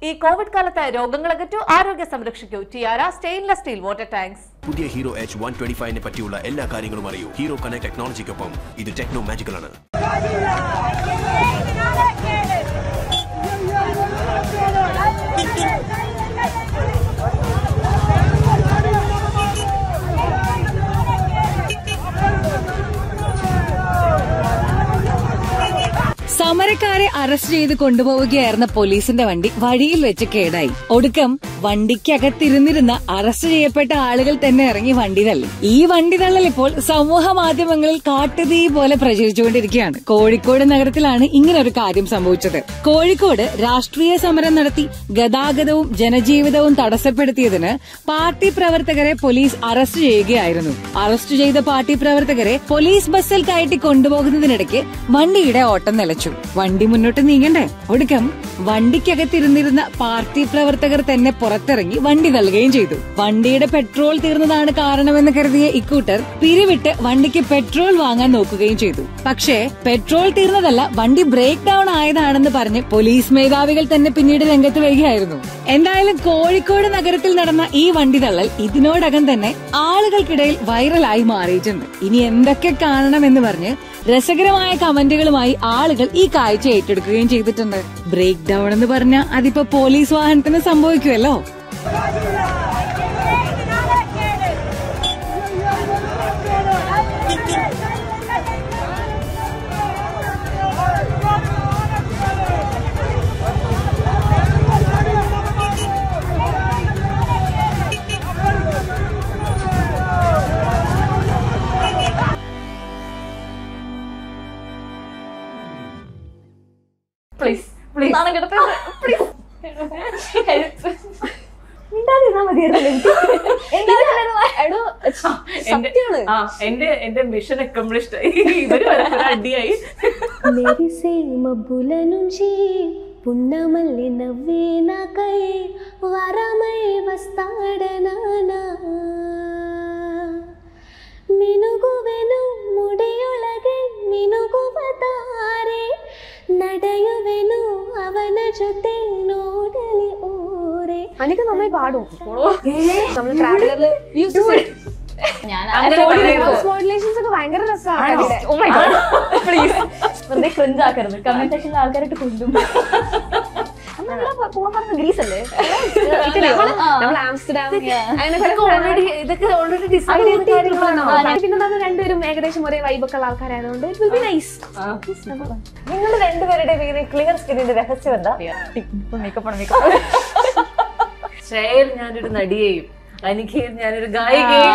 ഈ കോവിഡ് കാലത്ത് രോഗങ്ങൾ അകറ്റൂ ആരോഗ്യ സംരക്ഷിക്കൂ Tiara stainless steel water tanks പുതിയ ഹീറോ എച്ച് വൺ ട്വന്റി ഫൈവിനെ പറ്റിയുള്ള എല്ലാ കാര്യങ്ങളും അറിയൂ ഹീറോ കണക്ട് ടെക്നോളജിക്കൊപ്പം ഇത് ടെക്നോ മാജിക്കൽ ആണ് സമരക്കാരെ അറസ്റ്റ് ചെയ്ത് കൊണ്ടുപോവുകയായിരുന്ന പോലീസിന്റെ വണ്ടി വഴിയിൽ വെച്ച് കേടായി ഒടുക്കം വണ്ടിക്കകത്തിരുന്നിരുന്ന അറസ്റ്റ് ചെയ്യപ്പെട്ട ആളുകൾ തന്നെ ഇറങ്ങി വണ്ടി തള്ളി ഈ വണ്ടി തള്ളൽ ഇപ്പോൾ സമൂഹ മാധ്യമങ്ങളിൽ കാട്ടുതീ പോലെ പ്രചരിച്ചുകൊണ്ടിരിക്കുകയാണ് കോഴിക്കോട് നഗരത്തിലാണ് ഇങ്ങനെ ഒരു കാര്യം സംഭവിച്ചത് കോഴിക്കോട് രാഷ്ട്രീയ സമരം നടത്തി ഗതാഗതവും ജനജീവിതവും തടസ്സപ്പെടുത്തിയതിന് പാർട്ടി പ്രവർത്തകരെ പോലീസ് അറസ്റ്റ് ചെയ്യുകയായിരുന്നു അറസ്റ്റ് ചെയ്ത പാർട്ടി പ്രവർത്തകരെ പോലീസ് ബസ്സിൽ കയറ്റി കൊണ്ടുപോകുന്നതിനിടയ്ക്ക് വണ്ടിയുടെ ഓട്ടം നിലച്ചു വണ്ടി മുന്നോട്ട് നീങ്ങണ്ടേ ഒടുക്കം വണ്ടിക്കകത്തിരുന്നിരുന്ന പാർട്ടി പ്രവർത്തകർ തന്നെ പുറത്തിറങ്ങി വണ്ടി തള്ളുകയും ചെയ്തു വണ്ടിയുടെ പെട്രോൾ തീർന്നതാണ് കാരണമെന്ന് കരുതിയ ഇക്കൂട്ടർ പിരിവിട്ട് വണ്ടിക്ക് പെട്രോൾ വാങ്ങാൻ നോക്കുകയും ചെയ്തു പക്ഷേ പെട്രോൾ തീർന്നതല്ല വണ്ടി ബ്രേക്ക് ഡൌൺ ആയതാണെന്ന് പറഞ്ഞ് പോലീസ് മേധാവികൾ തന്നെ പിന്നീട് രംഗത്ത് വരികയായിരുന്നു എന്തായാലും കോഴിക്കോട് നഗരത്തിൽ നടന്ന ഈ വണ്ടി തള്ളൽ ഇതിനോടകം തന്നെ ആളുകൾക്കിടയിൽ വൈറലായി മാറിയിട്ടുണ്ട് ഇനി എന്തൊക്കെ കാണണമെന്ന് പറഞ്ഞ് രസകരമായ കമന്റുകളുമായി ആളുകൾ ഈ കാഴ്ച ഏറ്റെടുക്കുകയും ചെയ്തിട്ടുണ്ട് ബ്രേക്ക് ഡൌൺ എന്ന് പറഞ്ഞാൽ അതിപ്പോ പോലീസ് വാഹനത്തിന് സംഭവിക്കുമല്ലോ പ്ലീസ് പ്ലീസ് സത്യാണ് ആ എന്റെ എന്റെ മിഷൻ അക്കംപ്ലിഷ്ഡ് ആയി ഇവര് പരസ്പരം അടിയായി మెరిసే మబ్బుల నుంచి పున్నమల్లి నవ్వే నాకై వరమై వస్తాడనానా ಮಿನುಗುವೆನು ಮುಡಿಯೊಳಗೆ ಮಿನುಗುವ ತಾರೆ ನಡೆಯುವೆನು ಅವನ ಜೊತೆ ನೋಡಲಿ ಊರೆ ಅನಿಕ ನಮಗೆ പാടും നമ്മൾ ട്രാവലറിൽ അങ്ങനെ പറയരുത്. മോഡുലേഷൻസ് ഒക്കെ ഭയങ്കര രസമാണ് പ്ലീസ് വെറുതെ ക്രിഞ്ച് ആക്കരുത് കമന്റ് സെക്ഷനിൽ ആൾക്കാരായിട്ട് കൊണ്ടും പോകാൻ പറഞ്ഞ ഗ്രീസ് അല്ലേ നമ്മൾ ആംസ്റ്റർഡാം അങ്ങനെ കുറെ ഓൾറെഡി ഇതൊക്കെ ഓൾറെഡി ഡിസൈഡ് ചെയ്ത കാര്യങ്ങളാണോ പിന്നെ നമ്മൾ രണ്ടുപേരും ഏകദേശം ഒരേ വൈബൊക്കെ ഉള്ള ആൾക്കാരായതുകൊണ്ട് ഇറ്റ് വിൽ ബി നൈസ് നിങ്ങൾ രണ്ടുപേരുടെ ക്ലിയർ സ്കിന്നിന്റെ രഹസ്യം എന്താ മേക്കപ്പ് ആണ് മേക്കപ്പ് ശ്രേയയിൽ ഞാനൊരു നടിയെയും അനിഖയിൽ ഞാനൊരു ഗായികയും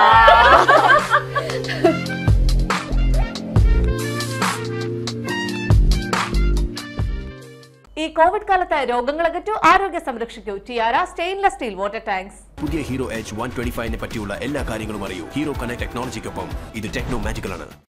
ഈ കോവിഡ് കാലത്ത് രോഗങ്ങൾ അകറ്റൂ ആരോഗ്യ സംരക്ഷിക്കൂ Tiara stainless steel water tanks പുതിയ ഹീറോ എച്ച് വൺ ട്വന്റി ഫൈവിനെ പറ്റിയുള്ള എല്ലാ കാര്യങ്ങളും അറിയൂ ഹീറോ കണക്ട് ടെക്നോളജിക്കൊപ്പം ഇത് ടെക്നോ മാജിക്കൽ ആണ്